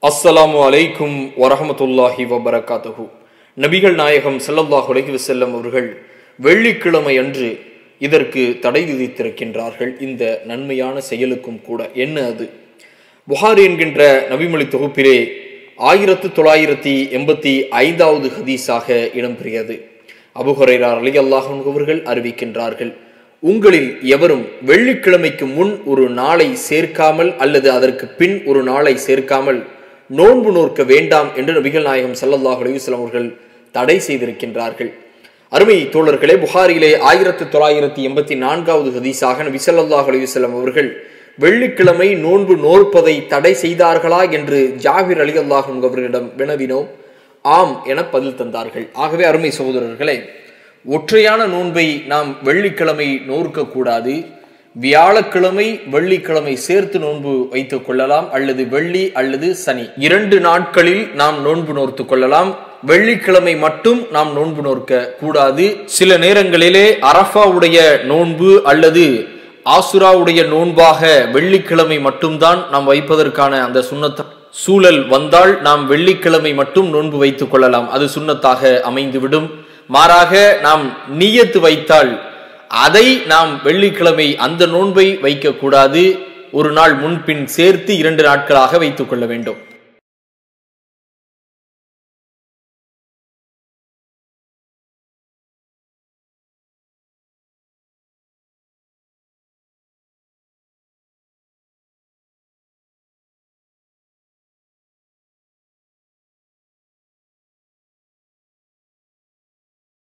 அஸ்ஸலாமு அலைக்கும் வரஹமத்துல்லாஹி வபரகாத்துஹு நபிகள் நாயகம் ஸல்லல்லாஹு அலைஹி வஸல்லம் அவர்கள் வெள்ளிக்கிழமை அன்று இதற்கு தடை விதித்திருக்கின்றார்கள் இந்த நன்மையான செயலுக்கும் கூட என்ன அது புகாரி என்கின்ற நபிமொழி தொகுப்பிலே ஆயிரத்து தொள்ளாயிரத்தி எண்பத்தி ஐந்தாவது ஹதீஸாக இடம்பெறுகிறது அபுஹுரைரார் அலி அல்லாஹன் அவர்கள் அறிவிக்கின்றார்கள் உங்களில் எவரும் வெள்ளிக்கிழமைக்கு முன் ஒரு நாளை சேர்க்காமல் அல்லது அதற்கு பின் ஒரு நாளை சேர்க்காமல் நோன்பு நோக்க வேண்டாம் என்று நபிகள் நாயகம் ஸல்லல்லாஹு அலைஹி வஸல்லம் அவர்கள் தடை செய்திருக்கின்றார்கள் அருமை தோழர்களே புகாரிலே ஆயிரத்தி தொள்ளாயிரத்தி எண்பத்தி நான்காவது ஹதீஸாக நபி ஸல்லல்லாஹு அலைஹி வஸல்லம் அவர்கள் வெள்ளிக்கிழமை நோன்பு நோற்பதை தடை செய்தார்களா என்று ஜாபிர் அலி அல்லாஹ் அவர்களிடம் வினவினோம் ஆம் என பதில் தந்தார்கள் ஆகவே அருமை சகோதரர்களே ஒற்றையான நோன்பை நாம் வெள்ளிக்கிழமை நோர்க்க கூடாது வியாழக்கிழமை வெள்ளிக்கிழமை சேர்த்து நோன்பு வைத்துக் கொள்ளலாம் அல்லது வெள்ளி அல்லது சனி இரண்டு நாட்களில் நாம் நோன்பு நோர்த்து கொள்ளலாம் வெள்ளிக்கிழமை மட்டும் நாம் நோன்பு நோர்க்க கூடாது சில நேரங்களிலே அரஃபாவுடைய நோன்பு அல்லது ஆசுராவுடைய நோன்பாக வெள்ளிக்கிழமை மட்டும்தான் நாம் வைப்பதற்கான அந்த சுண்ணத்த சூழல் வந்தால் நாம் வெள்ளிக்கிழமை மட்டும் நோன்பு வைத்துக் கொள்ளலாம் அது சுண்ணத்தாக அமைந்துவிடும் மாறாக நாம் நீயத்து வைத்தால் அதை நாம் வெள்ளிக்கிழமை அந்த நோன்பை வைக்கக்கூடாது ஒரு நாள் முன்பின் சேர்த்து இரண்டு நாட்களாக வைத்துக் கொள்ள வேண்டும்